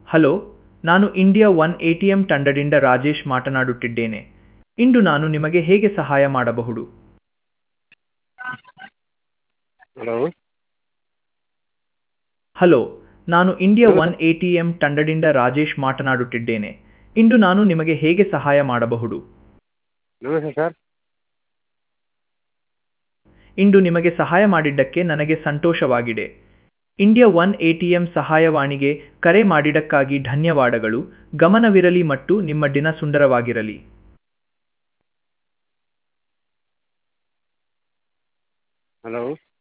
hello ನಾನು India one A T M ತಂಡದಿಂದ ರಾಜೇಶ್ ಮಾತನಾಡುತ್ತಿದ್ದೇನೆ ಇಂದು ನಾನು ನಿಮಗೆ ಹೇಗೆ ಸಹಾಯ ಮಾಡಬಹುದು ಹಲೋ ಹಲೋ ನಾನು India one A T M ತಂಡದಿಂದ ರಾಜೇಶ್ ಮಾತನಾಡುತ್ತಿದ್ದೇನೆ ಇಂದು ನಾನು ನಿಮಗೆ ಹೇಗೆ ಸಹಾಯ ಮಾಡಬಹುದು ನಮಸ್ತೆ ಸರ್ ಇಂದು ನಿಮಗೆ ಸಹಾಯ ಮಾಡಿದ್ದಕ್ಕೆ ನನಗೆ ಸಂತೋಷವಾಗಿದೆ India one A T M ಸಹಾಯವಾಣಿಗೆ ಕರೆ ಮಾಡಿದ್ದಕ್ಕಾಗಿ ಧನ್ಯವಾದಗಳು ಗಮನವಿರಲಿ ಮತ್ತು ನಿಮ್ಮ ದಿನ ಸುಂದರವಾಗಿರಲಿ ಹಲೋ